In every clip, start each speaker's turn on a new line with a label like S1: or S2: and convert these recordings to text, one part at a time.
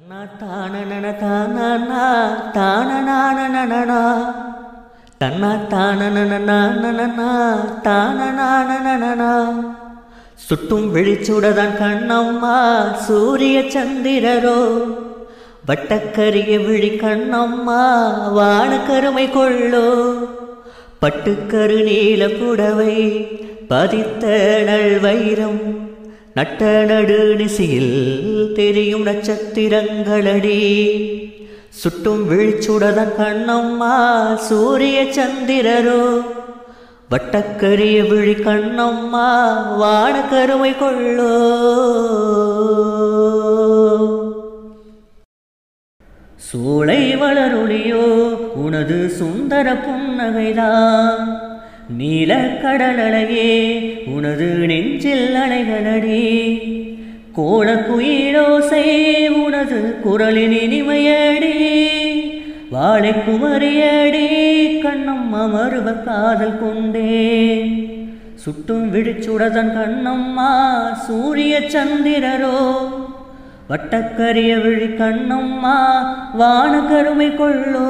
S1: தானனன தானனா தானனானனனா தன்னா தானனனனா தானனானனனா சுட்டும் வெளிச்சுடதான் கண்ணம்மா சூரிய சந்திரரோ வட்டக்கரிய விழி கண்ணம்மா வான கருமை கொள்ளோ பட்டுக்கரு நீல புடவை பதித்த நல் வைரம் நட்ட நடு நிசையில் தெரியும் நட்சத்திரங்களடி சுட்டும் விழிச்சுடதன் கண்ணம்மா சூரிய சந்திரரோ வட்டக்கரிய விழி கண்ணம்மா வான கருமை கொள்ளோ சூளை வளரொளியோ உனது சுந்தர புன்னகைதான் நீல கடலழகே உனது நெஞ்சில் அலைகளடி கோலக்குயிலோசை உனது குரலின் இனிமையடி வாழை குமரியடி கண்ணம்மா மருவ காதல் கொண்டேன் சுட்டும் விழிச்சுடதன் கண்ணம்மா சூரிய சந்திரரோ வட்டக்கரிய விழி கண்ணம்மா வான கருமை கொள்ளோ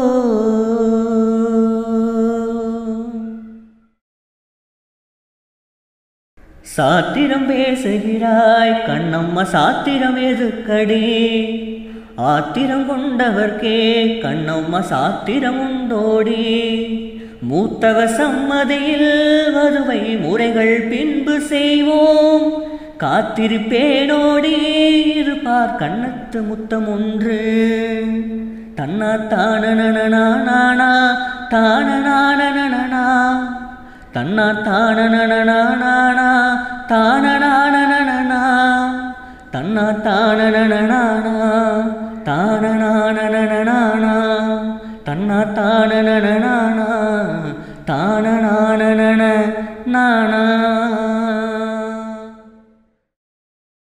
S1: சாத்திரம் பேசுகிறாய் கண்ணம்மா சாத்திரம் எதுக்கடி ஆத்திரம் கொண்டவர்க்கே கண்ணம்மா சாத்திரம் உண்டோடி மூத்தவ சம்மதியில் வதுவை முறைகள் பின்பு செய்வோம் காத்திருப்பேனோடி இருப்பார் கண்ணத்து முத்தம் ஒன்று தன்னா தானனனா தானனானனா தன்னா தானனனா தானனானனா தன்னா தானனனா தானனானனா தன்னா தானனனா தானனானன நானா